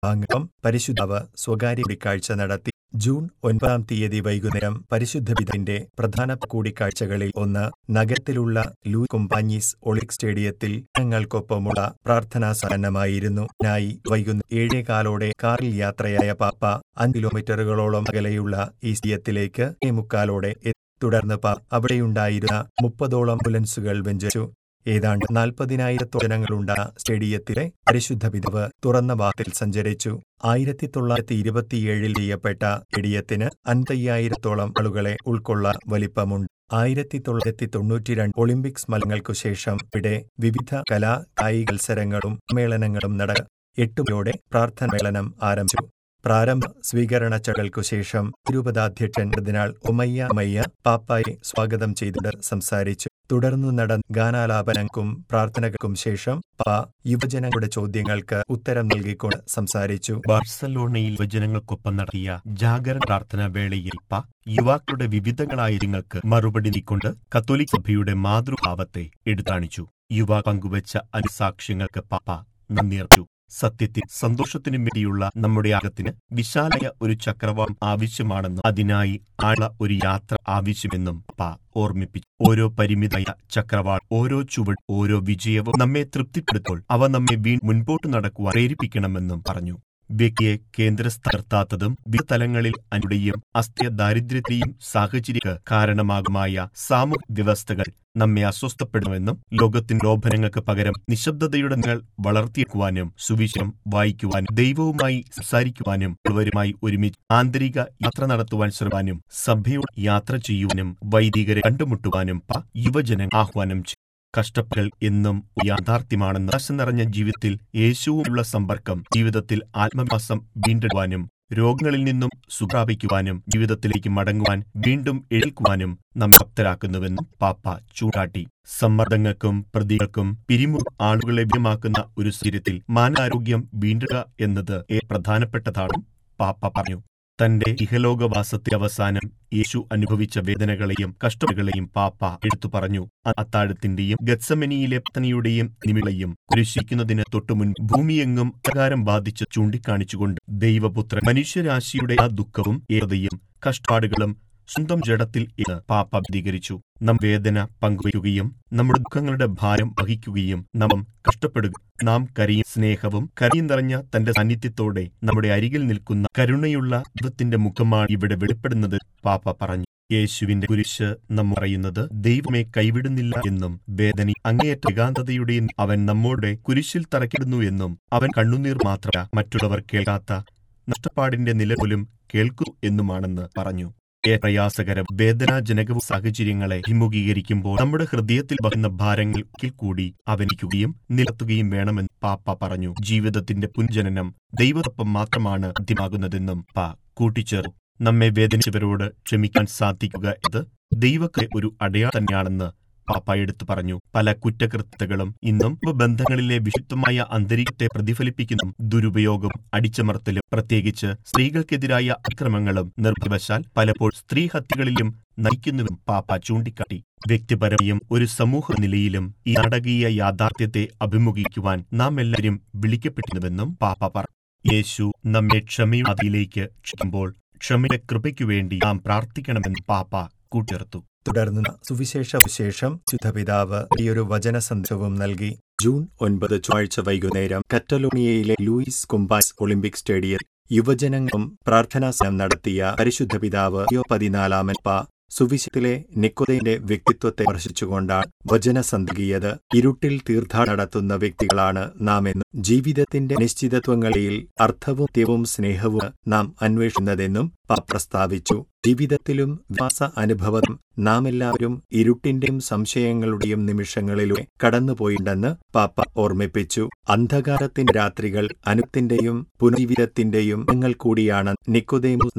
അംഗം പരിശുദ്ധാവ് സ്വകാര്യ കൂടിക്കാഴ്ച നടത്തി ജൂൺ ഒൻപതാം തീയതി വൈകുന്നേരം പരിശുദ്ധ പിതാവിന്റെ പ്രധാന കൂടിക്കാഴ്ചകളിൽ ഒന്ന് നഗരത്തിലുള്ള ലൂ കുമ്പാഞ്ഞീസ് ഒളിക് സ്റ്റേഡിയത്തിൽ ജനങ്ങൾക്കൊപ്പമുള്ള പ്രാർത്ഥനാ സന്നമായിരുന്നു നായി വൈകുന്നേരം ഏഴേകാലോടെ കാറിൽ യാത്രയായ പാപ്പ അഞ്ച് കിലോമീറ്ററുകളോളം അകലെയുള്ള ഈ സ്റ്റേഡിയത്തിലേക്ക് മുക്കാലോടെ എത്തി തുടർന്ന് പ അവിടെയുണ്ടായിരുന്ന മുപ്പതോളം ആംബുലൻസുകൾ വെഞ്ചരിച്ചു ഏതാണ്ട് നാൽപ്പതിനായിരത്തോളം ജനങ്ങളുണ്ട സ്റ്റേഡിയത്തിലെ പരിശുദ്ധ പിതാവ് തുറന്ന വാക്കിൽ സഞ്ചരിച്ചു ആയിരത്തി തൊള്ളായിരത്തി ഇരുപത്തിയേഴിൽ ചെയ്യപ്പെട്ട സ്റ്റേഡിയത്തിന് അൻപയ്യായിരത്തോളം ആളുകളെ ഉൾക്കൊള്ള വലിപ്പമുണ്ട് ആയിരത്തി തൊള്ളായിരത്തി തൊണ്ണൂറ്റിരണ്ട് ഒളിമ്പിക്സ് മത്സരങ്ങൾക്കു ശേഷം ഇവിടെ വിവിധ കലാ കായിക മത്സരങ്ങളും സമ്മേളനങ്ങളും നട എട്ടുമണിയോടെ പ്രാർത്ഥന മേളനം ആരംഭിച്ചു പ്രാരംഭ സ്വീകരണ ചടങ്ങൾക്കു ശേഷം തിരുപതാധ്യക്ഷൻ കർദിനാൾ ഒമയ്യ മയ്യ പാപ്പായെ സ്വാഗതം ചെയ്തിട്ട് സംസാരിച്ചു തുടർന്നു നടന്ന ഗാനാലാപനങ്ങൾക്കും പ്രാർത്ഥനകൾക്കും ശേഷം പാ യുവജനങ്ങളുടെ ചോദ്യങ്ങൾക്ക് ഉത്തരം നൽകിക്കൊണ്ട് സംസാരിച്ചു ബാർസലോണയിൽ യുവജനങ്ങൾക്കൊപ്പം നടത്തിയ ജാഗരണ പ്രാർത്ഥനാ വേളയിൽ പ യുവാക്കളുടെ വിവിധങ്ങളായ ഇനങ്ങൾക്ക് മറുപടി നീക്കൊണ്ട് കത്തോലിക് സഭയുടെ മാതൃഭാവത്തെ എടുത്താണിച്ചു യുവാ പങ്കുവച്ച അനുസാക്ഷ്യങ്ങൾക്ക് പാപ്പ നന്ദിയർപ്പിച്ചു സത്യത്തിൽ സന്തോഷത്തിനും വേണ്ടിയുള്ള നമ്മുടെ അകത്തിന് വിശാലയ ഒരു ചക്രവാളം ആവശ്യമാണെന്നും അതിനായി ആള ഒരു യാത്ര ആവശ്യമെന്നും പ ഓർമ്മിപ്പിച്ചു ഓരോ പരിമിതമായ ചക്രവാൾ ഓരോ ചുവട് ഓരോ വിജയവും നമ്മെ തൃപ്തിപ്പെടുത്തുമ്പോൾ അവ നമ്മെ വീ മുൻപോട്ട് നടക്കുവാൻ പ്രേരിപ്പിക്കണമെന്നും പറഞ്ഞു വ്യക്തിയെ കേന്ദ്രസ്ഥർത്താത്തതും വിവിധ തലങ്ങളിൽ അനുടെയും അസ്ഥ്യ ദാരിദ്ര്യത്തെയും സാഹചര്യ കാരണമാകുമായ സാമൂഹ്യ വ്യവസ്ഥകൾ നമ്മെ അസ്വസ്ഥപ്പെടുമെന്നും ലോകത്തിന്റെ ലോഭനങ്ങൾക്ക് പകരം നിശബ്ദതയുടെ നിങ്ങൾ വളർത്തിയെടുക്കുവാനും സുവിശേഷം വായിക്കുവാനും ദൈവവുമായി സംസാരിക്കുവാനും ഉള്ളവരുമായി ഒരുമിച്ച് ആന്തരിക യാത്ര നടത്തുവാൻ ശ്രമിക്കാനും സഭയോട് യാത്ര ചെയ്യുവാനും വൈദികരെ കണ്ടുമുട്ടുവാനും പ യുവജനം ആഹ്വാനം ചെയ്തു കഷ്ടപ്പാടുകൾ എന്നും യാഥാർത്ഥ്യമാണെന്ന് ആശ നിറഞ്ഞ ജീവിതത്തിൽ യേശുവുമുള്ള സമ്പർക്കം ജീവിതത്തിൽ ആത്മവിശ്വാസം വീണ്ടെടുവാനും രോഗങ്ങളിൽ നിന്നും സുഖാപിക്കുവാനും ജീവിതത്തിലേക്ക് മടങ്ങുവാൻ വീണ്ടും എഴുക്കുവാനും നമ്മെ പ്രാപ്തരാക്കുന്നുവെന്നും പാപ്പ ചൂടാട്ടി സമ്മർദ്ദങ്ങൾക്കും പ്രതികൾക്കും പിരിമു ആളുകളെ ലഭ്യമാക്കുന്ന ഒരു സ്ഥിരത്തിൽ മാനാരോഗ്യം വീണ്ടുക എന്നത് ഏറെ പ്രധാനപ്പെട്ടതാണെന്നും പാപ്പ പറഞ്ഞു തന്റെ ഇഹലോകവാസത്തിന്റെ അവസാനം യേശു അനുഭവിച്ച വേദനകളെയും കഷ്ടതകളെയും പാപ്പ എടുത്തു പറഞ്ഞു അത്താഴത്തിന്റെയും ഗത്സമനിയിലെ പത്തനിയുടെയും നിമിളയും കുരിശിക്കുന്നതിന് തൊട്ടുമുൻ ഭൂമിയെങ്ങും അകാരം ബാധിച്ച് ചൂണ്ടിക്കാണിച്ചുകൊണ്ട് ദൈവപുത്രൻ മനുഷ്യരാശിയുടെ ആ ദുഃഖവും ഏതയും കഷ്ടപ്പാടുകളും സ്വന്തം ജഡത്തിൽ എന്ന് പാപ്പ പ്രതികരിച്ചു നാം വേദന പങ്കുവയ്ക്കുകയും നമ്മുടെ ദുഃഖങ്ങളുടെ ഭാരം വഹിക്കുകയും നാം കഷ്ടപ്പെടുക നാം കരയും സ്നേഹവും കരയും നിറഞ്ഞ തന്റെ സാന്നിധ്യത്തോടെ നമ്മുടെ അരികിൽ നിൽക്കുന്ന കരുണയുള്ള ദൈവത്തിന്റെ മുഖമാണ് ഇവിടെ വെളിപ്പെടുന്നത് പാപ്പ പറഞ്ഞു യേശുവിന്റെ കുരിശ് നാം പറയുന്നത് ദൈവമേ കൈവിടുന്നില്ല എന്നും വേദന അങ്ങേയറ്റ ഏകാന്തതയുടെയും അവൻ നമ്മോടെ കുരിശിൽ തറക്കിടുന്നു എന്നും അവൻ കണ്ണുനീർ മാത്രമല്ല മറ്റുള്ളവർ കേൾക്കാത്ത നഷ്ടപ്പാടിന്റെ നില പോലും കേൾക്കൂ എന്നുമാണെന്ന് പറഞ്ഞു ഏറെ പ്രയാസകരം വേദനാജനകവും സാഹചര്യങ്ങളെ അഭിമുഖീകരിക്കുമ്പോൾ നമ്മുടെ ഹൃദയത്തിൽ വഹിക്കുന്ന ഭാരങ്ങൾ ഒരിക്കൽ കൂടി അവനിക്കുകയും നിലത്തുകയും വേണമെന്ന് പാപ്പ പറഞ്ഞു ജീവിതത്തിന്റെ പുനജനനം ദൈവത്തോടൊപ്പം മാത്രമാണ് സാധ്യമാകുന്നതെന്നും പാ കൂട്ടിച്ചേർത്തു നമ്മെ വേദനിച്ചവരോട് ക്ഷമിക്കാൻ സാധിക്കുക ഇത് ദൈവത്തെ ഒരു അടയാളം തന്നെയാണെന്ന് പാപ്പ എടുത്തു പറഞ്ഞു പല കുറ്റകൃത്യങ്ങളും ഇന്നും ബന്ധങ്ങളിലെ വിശുദ്ധമായ അന്തരീക്ഷത്തെ പ്രതിഫലിപ്പിക്കുന്നു ദുരുപയോഗം അടിച്ചമർത്തലും പ്രത്യേകിച്ച് സ്ത്രീകൾക്കെതിരായ അക്രമങ്ങളും നിർഭവശാൽ പലപ്പോൾ സ്ത്രീ ഹത്യകളിലും നയിക്കുന്നുവെന്നും പാപ്പ ചൂണ്ടിക്കാട്ടി വ്യക്തിപരമായും ഒരു സമൂഹ നിലയിലും ഈ നാടകീയ യാഥാർത്ഥ്യത്തെ അഭിമുഖീകരിക്കുവാൻ നാം എല്ലാവരും വിളിക്കപ്പെട്ടിരുന്നുവെന്നും പാപ്പ പറഞ്ഞു യേശു നമ്മെ ക്ഷമയുടെ അതിലേക്ക് ക്ഷണിക്കുമ്പോൾ ക്ഷമയുടെ കൃപയ്ക്കു വേണ്ടി നാം പ്രാർത്ഥിക്കണമെന്ന് പാപ്പ കൂട്ടിർത്തു തുടർന്ന് സുവിശേഷ വിശേഷം ശുദ്ധപിതാവ് ഈയൊരു വചന സന്ദേശവും നൽകി ജൂൺ ഒൻപത് ചൊവ്വാഴ്ച വൈകുന്നേരം കറ്റലോണിയയിലെ ലൂയിസ് കുംബാസ് ഒളിമ്പിക് സ്റ്റേഡിയത്തിൽ യുവജനങ്ങളും പ്രാർത്ഥനാസനം നടത്തിയ പരിശുദ്ധ പിതാവ് യോ പതിനാലാമൻ പ സുവിശേഷത്തിലെ നിക്കോദയുടെ വ്യക്തിത്വത്തെ സ്പർശിച്ചുകൊണ്ടാണ് വചന സന്ധികിയത് ഇരുട്ടിൽ തീർത്ഥാടനം നടത്തുന്ന വ്യക്തികളാണ് നാം എന്നും ജീവിതത്തിന്റെ നിശ്ചിതത്വങ്ങളിൽ അർത്ഥവും ത്യവും സ്നേഹവും നാം അന്വേഷിക്കുന്നതെന്നും പ പ്രസ്താവിച്ചു ജീവിതത്തിലും വിശ്വാസ അനുഭവം നാം എല്ലാവരും ഇരുട്ടിന്റെയും സംശയങ്ങളുടെയും നിമിഷങ്ങളിലൂടെ കടന്നുപോയിട്ടുണ്ടെന്ന് പാപ്പ ഓർമ്മിപ്പിച്ചു അന്ധകാരത്തിന്റെ രാത്രികൾ അനുത്തിന്റെയും പുനർജീവിതത്തിന്റെയും നിങ്ങൾ കൂടിയാണ് നിക്കോദേമു